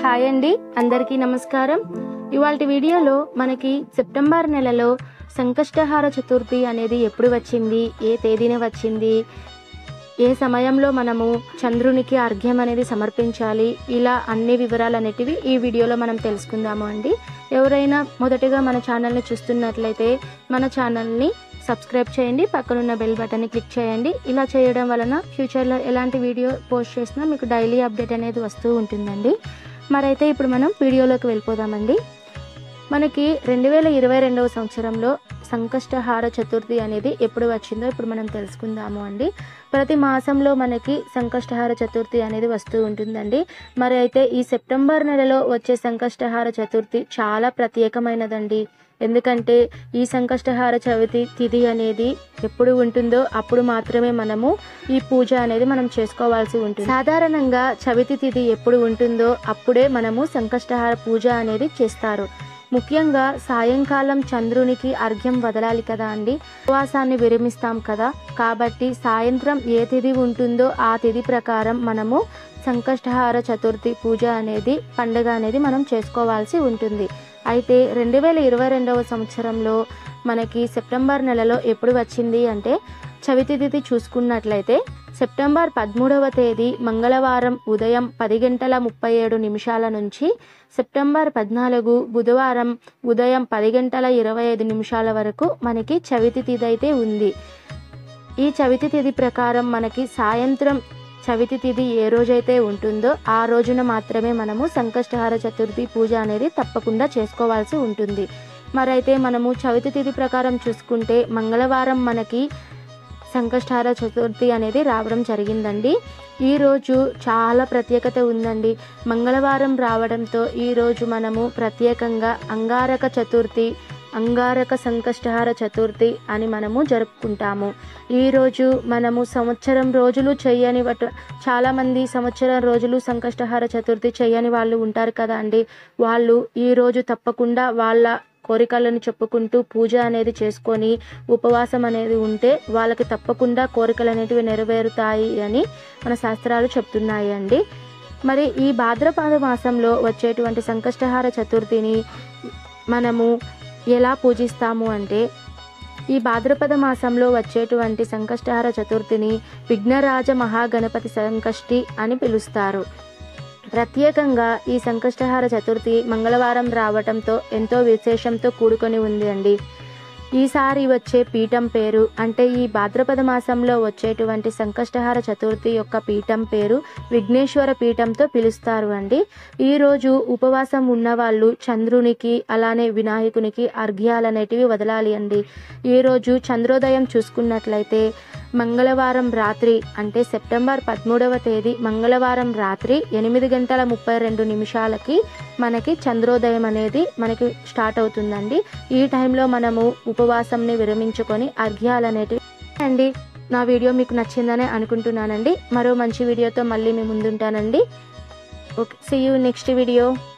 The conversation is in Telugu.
హాయ్ అండి అందరికీ నమస్కారం ఇవాళ వీడియోలో మనకి సెప్టెంబర్ నెలలో సంకష్టహార చతుర్థి అనేది ఎప్పుడు వచ్చింది ఏ తేదీన వచ్చింది ఏ సమయంలో మనము చంద్రునికి అర్ఘ్యం అనేది సమర్పించాలి ఇలా అన్ని వివరాలు అనేటివి ఈ వీడియోలో మనం తెలుసుకుందాము అండి ఎవరైనా మొదటగా మన ఛానల్ని చూస్తున్నట్లయితే మన ఛానల్ని సబ్స్క్రైబ్ చేయండి పక్కనున్న బెల్ బటన్ని క్లిక్ చేయండి ఇలా చేయడం వలన ఫ్యూచర్లో ఎలాంటి వీడియో పోస్ట్ చేసినా మీకు డైలీ అప్డేట్ అనేది వస్తూ ఉంటుందండి మరైతే ఇప్పుడు మనం వీడియోలోకి వెళ్ళిపోదామండి మనకి రెండు వేల ఇరవై రెండవ సంవత్సరంలో సంకష్టహార చతుర్థి అనేది ఎప్పుడు వచ్చిందో ఇప్పుడు మనం తెలుసుకుందాము అండి ప్రతి మాసంలో మనకి సంకష్టహార చతుర్థి అనేది వస్తూ ఉంటుందండి మరి అయితే ఈ సెప్టెంబర్ నెలలో వచ్చే సంకష్టహార చతుర్థి చాలా ప్రత్యేకమైనదండి ఎందుకంటే ఈ సంకష్టహార చవితి తిథి అనేది ఎప్పుడు ఉంటుందో అప్పుడు మాత్రమే మనము ఈ పూజ అనేది మనం చేసుకోవాల్సి ఉంటుంది సాధారణంగా చవితి తిథి ఎప్పుడు ఉంటుందో అప్పుడే మనము సంకష్టహార పూజ అనేది చేస్తారు ముఖ్యంగా సాయంకాలం చంద్రునికి అర్ఘ్యం వదలాలి కదా అండి ఉపవాసాన్ని విరమిస్తాం కదా కాబట్టి సాయంత్రం ఏ తిథి ఉంటుందో ఆ తిథి ప్రకారం మనము సంకష్టహార చతుర్థి పూజ అనేది పండుగ అనేది మనం చేసుకోవాల్సి ఉంటుంది అయితే రెండు వేల ఇరవై రెండవ సంవత్సరంలో మనకి సెప్టెంబర్ నెలలో ఎప్పుడు వచ్చింది అంటే చవితి తిథి చూసుకున్నట్లయితే సెప్టెంబర్ పదమూడవ తేదీ మంగళవారం ఉదయం పది గంటల ముప్పై ఏడు నిమిషాల నుంచి సెప్టెంబర్ పద్నాలుగు బుధవారం ఉదయం పది గంటల ఇరవై ఐదు నిమిషాల వరకు మనకి చవితి తిథి అయితే ఉంది ఈ చవితి తిథి ప్రకారం మనకి సాయంత్రం చవితి తిథి ఏ రోజైతే ఉంటుందో ఆ రోజున మాత్రమే మనము సంకష్టహార చతుర్థి పూజ అనేది తప్పకుండా చేసుకోవాల్సి ఉంటుంది మరైతే మనము చవితి తిథి ప్రకారం చూసుకుంటే మంగళవారం మనకి సంకష్టహార చతుర్థి అనేది రావడం జరిగిందండి ఈరోజు చాలా ప్రత్యేకత ఉందండి మంగళవారం రావడంతో ఈరోజు మనము ప్రత్యేకంగా అంగారక చతుర్థి అంగారక సంకష్టహార చతుర్థి అని మనము జరుపుకుంటాము ఈరోజు మనము సంవత్సరం రోజులు చేయని వట చాలామంది సంవత్సరం రోజులు సంకష్టహార చతుర్థి చేయని వాళ్ళు ఉంటారు కదా అండి వాళ్ళు ఈరోజు తప్పకుండా వాళ్ళ కోరికలను చెప్పుకుంటూ పూజ అనేది చేసుకొని ఉపవాసం అనేది ఉంటే వాళ్ళకి తప్పకుండా కోరికలు అనేటివి నెరవేరుతాయి అని మన శాస్త్రాలు చెప్తున్నాయి అండి మరి ఈ భాద్రపద మాసంలో వచ్చేటువంటి సంకష్టహార చతుర్థిని మనము ఎలా పూజిస్తాము అంటే ఈ భాద్రపద మాసంలో వచ్చేటువంటి సంకష్టహార చతుర్థిని విఘ్నరాజ మహాగణపతి సంకష్టి అని పిలుస్తారు ప్రత్యేకంగా ఈ సంకష్టహార చతుర్థి మంగళవారం రావటంతో ఎంతో విశేషంతో కూడుకొని ఉంది అండి ఈసారి వచ్చే పీఠం పేరు అంటే ఈ భాద్రపద మాసంలో వచ్చేటువంటి సంకష్టహార చతుర్థి యొక్క పీఠం పేరు విఘ్నేశ్వర పీఠంతో పిలుస్తారు అండి ఈరోజు ఉపవాసం ఉన్నవాళ్ళు చంద్రునికి అలానే వినాయకునికి అర్ఘ్యాలు అనేటివి వదలాలి అండి ఈరోజు చంద్రోదయం చూసుకున్నట్లయితే మంగళవారం రాత్రి అంటే సెప్టెంబర్ పదమూడవ తేదీ మంగళవారం రాత్రి ఎనిమిది గంటల ముప్పై రెండు నిమిషాలకి మనకి చంద్రోదయం అనేది మనకి స్టార్ట్ అవుతుందండి ఈ టైంలో మనము ఉపవాసంని విరమించుకొని అర్ఘ్యాలు అనేటివి అండి నా వీడియో మీకు నచ్చిందనే అనుకుంటున్నానండి మరో మంచి వీడియోతో మళ్ళీ మీ ముందుంటానండి okay see you next video